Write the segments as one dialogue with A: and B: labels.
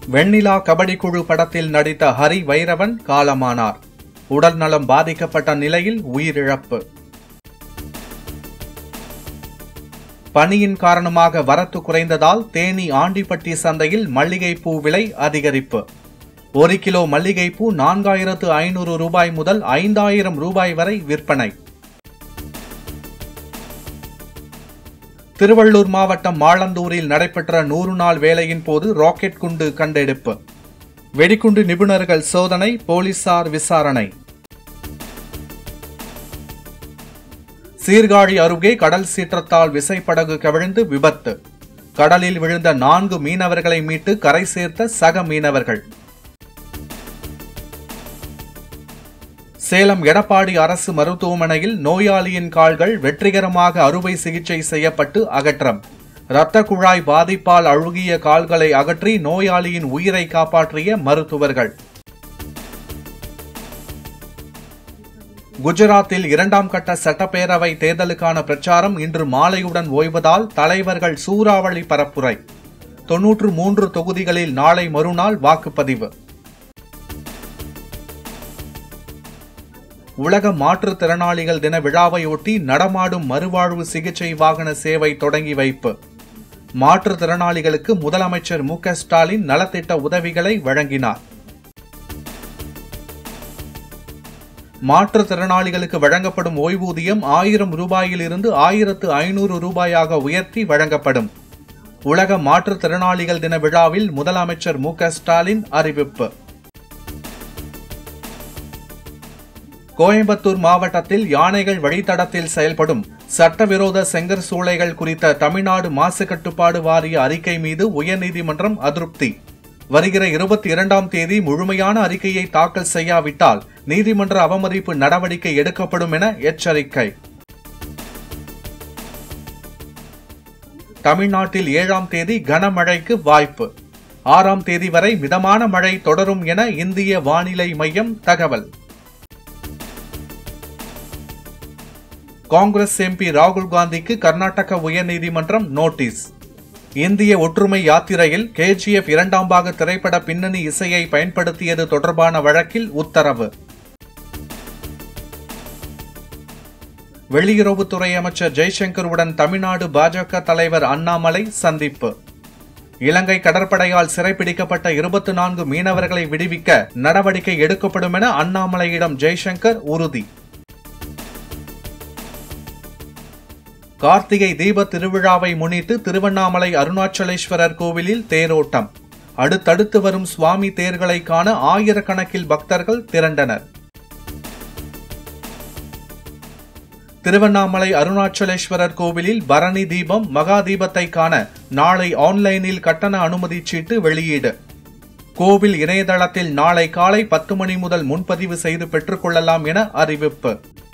A: வெண்ணிலா கபடி குழு படத்தில் நடித்த ஹரி வைரவன் காலமானார் உடல்நலம் பாதிக்கப்பட்ட நிலையில் உயிரிழப்பு பனியின் காரணமாக வரத்து குறைந்ததால் தேனி ஆண்டிப்பட்டி சந்தையில் மல்லிகைப்பூ விலை அதிகரிப்பு ஒரு கிலோ மல்லிகைப்பூ நான்காயிரத்து ஐநூறு ரூபாய் முதல் ஐந்தாயிரம் ரூபாய் வரை விற்பனை திருவள்ளூர் மாவட்டம் மாளந்தூரில் நடைபெற்ற நூறு நாள் வேலையின் போது ராக்கெட் குண்டு கண்டெடுப்பு வெடிகுண்டு நிபுணர்கள் சோதனை போலீசார் விசாரணை சீர்காழி அருகே கடல் சீற்றத்தால் விசைப்படகு கவிழ்ந்து விபத்து கடலில் விழுந்த நான்கு மீனவர்களை மீட்டு கரை சேர்த்த சக மீனவர்கள் சேலம் எடப்பாடி அரசு மருத்துவமனையில் நோயாளியின் கால்கள் வெற்றிகரமாக அறுவை சிகிச்சை செய்யப்பட்டு அகற்றம் இரத்த குழாய் பாதிப்பால் அழுகிய கால்களை அகற்றி நோயாளியின் உயிரை காப்பாற்றிய மருத்துவர்கள் குஜராத்தில் இரண்டாம் கட்ட சட்டப்பேரவை தேர்தலுக்கான பிரச்சாரம் இன்று மாலையுடன் ஓய்வதால் தலைவர்கள் சூறாவளி பரப்புரை தொன்னூற்று மூன்று தொகுதிகளில் நாளை மறுநாள் வாக்குப்பதிவு உலக மாற்றுத்திறனாளிகள் தின விழாவையொட்டி நடமாடும் மறுவாழ்வு சிகிச்சை வாகன சேவை தொடங்கி வைப்பு மாற்றுத்திறனாளிகளுக்கு முதலமைச்சர் மு க ஸ்டாலின் நலத்திட்ட உதவிகளை வழங்கினார் மாற்றுத்திறனாளிகளுக்கு வழங்கப்படும் ஓய்வூதியம் ஆயிரம் ரூபாயிலிருந்து ஆயிரத்து ஐநூறு ரூபாயாக உயர்த்தி வழங்கப்படும் உலக மாற்றுத்திறனாளிகள் தின விழாவில் முதலமைச்சர் மு க ஸ்டாலின் அறிவிப்பு கோயம்புத்தூர் மாவட்டத்தில் யானைகள் வழித்தடத்தில் செயல்படும் சட்டவிரோத செங்கற் சூளைகள் குறித்த தமிழ்நாடு மாசு கட்டுப்பாடு வாரிய அறிக்கை மீது உயர்நீதிமன்றம் அதிருப்தி வருகிற இருபத்தி இரண்டாம் தேதி முழுமையான அறிக்கையை தாக்கல் செய்யாவிட்டால் நீதிமன்ற அவமதிப்பு நடவடிக்கை எடுக்கப்படும் என எச்சரிக்கை தமிழ்நாட்டில் ஏழாம் தேதி கனமழைக்கு வாய்ப்பு ஆறாம் தேதி வரை மிதமான மழை தொடரும் என இந்திய வானிலை மையம் தகவல் காங்கிரஸ் எம்பி ராகுல் காந்திக்கு கர்நாடக உயர்நீதிமன்றம் நோட்டீஸ் இந்திய ஒற்றுமை யாத்திரையில் கேஜிஎஃப் இரண்டாம் பாக திரைப்பட பின்னணி இசையை பயன்படுத்தியது தொடர்பான வழக்கில் உத்தரவு வெளியுறவுத்துறை அமைச்சர் ஜெய்சங்கருடன் தமிழ்நாடு பாஜக தலைவர் அண்ணாமலை சந்திப்பு இலங்கை கடற்படையால் சிறைப்பிடிக்கப்பட்ட இருபத்தி நான்கு மீனவர்களை விடுவிக்க நடவடிக்கை எடுக்கப்படும் என அண்ணாமலையிடம் ஜெய்சங்கர் உறுதி கார்த்திகை தீப திருவிழாவை முன்னிட்டு திருவண்ணாமலை அருணாச்சலேஸ்வரர் கோவிலில் தேரோட்டம் அடுத்தடுத்து வரும் சுவாமி தேர்களை காண ஆயிரக்கணக்கில் பக்தர்கள் திரண்டனர் திருவண்ணாமலை அருணாச்சலேஸ்வரர் கோவிலில் பரணி தீபம் மகா தீபத்தை காண நாளை ஆன்லைனில் கட்டண அனுமதி சீட்டு வெளியீடு கோவில் இணையதளத்தில் நாளை காலை பத்து மணி முதல் முன்பதிவு செய்து பெற்றுக்கொள்ளலாம் என அறிவிப்பு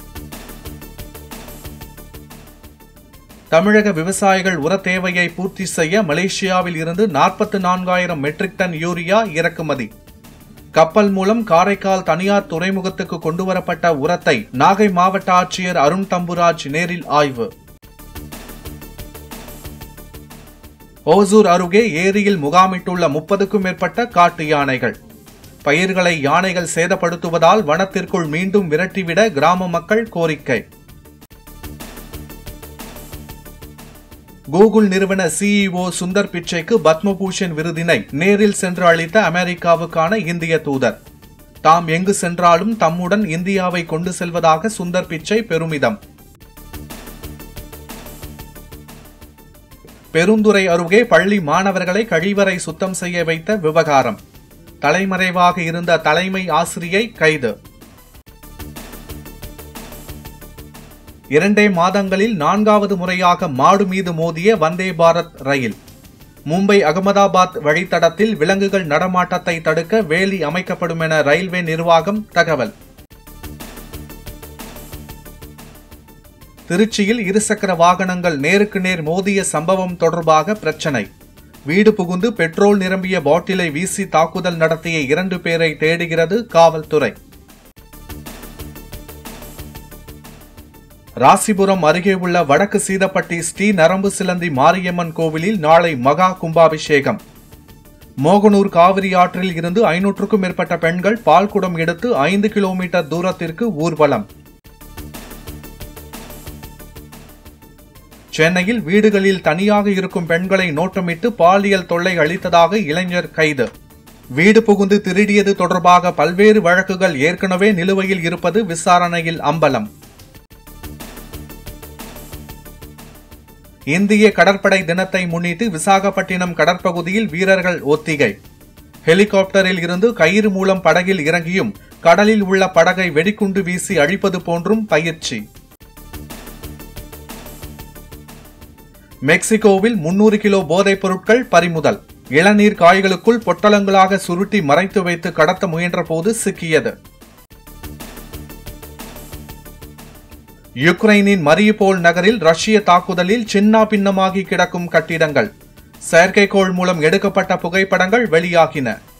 A: தமிழக விவசாயிகள் உர தேவையை பூர்த்தி செய்ய மலேசியாவில் இருந்து நாற்பத்தி நான்காயிரம் மெட்ரிக் டன் யூரியா இறக்குமதி கப்பல் மூலம் காரைக்கால் தனியார் துறைமுகத்துக்கு கொண்டுவரப்பட்ட உரத்தை நாகை மாவட்ட ஆட்சியர் அருண் தம்புராஜ் நேரில் ஆய்வு ஓசூர் அருகே ஏரியில் முகாமிட்டுள்ள முப்பதுக்கும் மேற்பட்ட காட்டு யானைகள் பயிர்களை யானைகள் சேதப்படுத்துவதால் வனத்திற்குள் மீண்டும் விரட்டிவிட கிராம மக்கள் கோரிக்கை கூகுள் நிறுவன சிஇஓ சுந்தர் பிச்சைக்கு பத்மபூஷன் விருதினை நேரில் சென்று அளித்த அமெரிக்காவுக்கான இந்திய தூதர் தாம் எங்கு சென்றாலும் தம்முடன் இந்தியாவை கொண்டு செல்வதாக சுந்தர் பிச்சை பெருமிதம் பெருந்துறை அருகே பள்ளி மாணவர்களை கழிவறை சுத்தம் செய்ய வைத்த விவகாரம் தலைமறைவாக இருந்த தலைமை ஆசிரியை கைது இரண்டே மாதங்களில் நான்காவது முறையாக மாடு மீது மோதிய வந்தே பாரத் ரயில் மும்பை அகமதாபாத் வழித்தடத்தில் விலங்குகள் நடமாட்டத்தை தடுக்க வேலி அமைக்கப்படும் என ரயில்வே நிர்வாகம் தகவல் திருச்சியில் இருசக்கர வாகனங்கள் நேருக்கு நேர் மோதிய சம்பவம் தொடர்பாக பிரச்சனை வீடு புகுந்து பெட்ரோல் நிரம்பிய பாட்டிலை வீசி தாக்குதல் நடத்திய இரண்டு பேரை தேடுகிறது காவல்துறை ராசிபுரம் அருகே உள்ள வடக்கு சீதப்பட்டி ஸ்ரீ நரம்பு சிலந்தி மாரியம்மன் கோவிலில் நாளை மகா கும்பாபிஷேகம் மோகனூர் காவிரி ஆற்றில் இருந்து ஐநூற்றுக்கும் மேற்பட்ட பெண்கள் பால்குடம் எடுத்து ஐந்து கிலோமீட்டர் தூரத்திற்கு ஊர்வலம் சென்னையில் வீடுகளில் தனியாக இருக்கும் பெண்களை நோட்டமிட்டு பாலியல் தொல்லை அளித்ததாக இளைஞர் கைது வீடு புகுந்து திருடியது தொடர்பாக பல்வேறு வழக்குகள் ஏற்கனவே நிலுவையில் இருப்பது விசாரணையில் அம்பலம் இந்திய கடற்படை தினத்தை முன்னிட்டு விசாகப்பட்டினம் கடற்பகுதியில் வீரர்கள் ஒத்திகை ஹெலிகாப்டரில் இருந்து கயிறு மூலம் படகில் இறங்கியும் கடலில் உள்ள படகை வெடிகுண்டு வீசி அழிப்பது போன்றும் பயிற்சி மெக்சிகோவில் முன்னூறு கிலோ போதைப் பொருட்கள் பறிமுதல் இளநீர் காய்களுக்குள் பொட்டலங்களாக சுருட்டி மறைத்து வைத்து கடத்த முயன்றபோது சிக்கியது யுக்ரைனின் மரியுபோல் நகரில் ரஷ்ய தாக்குதலில் சின்னா பின்னமாகி கிடக்கும் கட்டிடங்கள் செயற்கைக்கோள் மூலம் எடுக்கப்பட்ட புகைப்படங்கள் வெளியாகின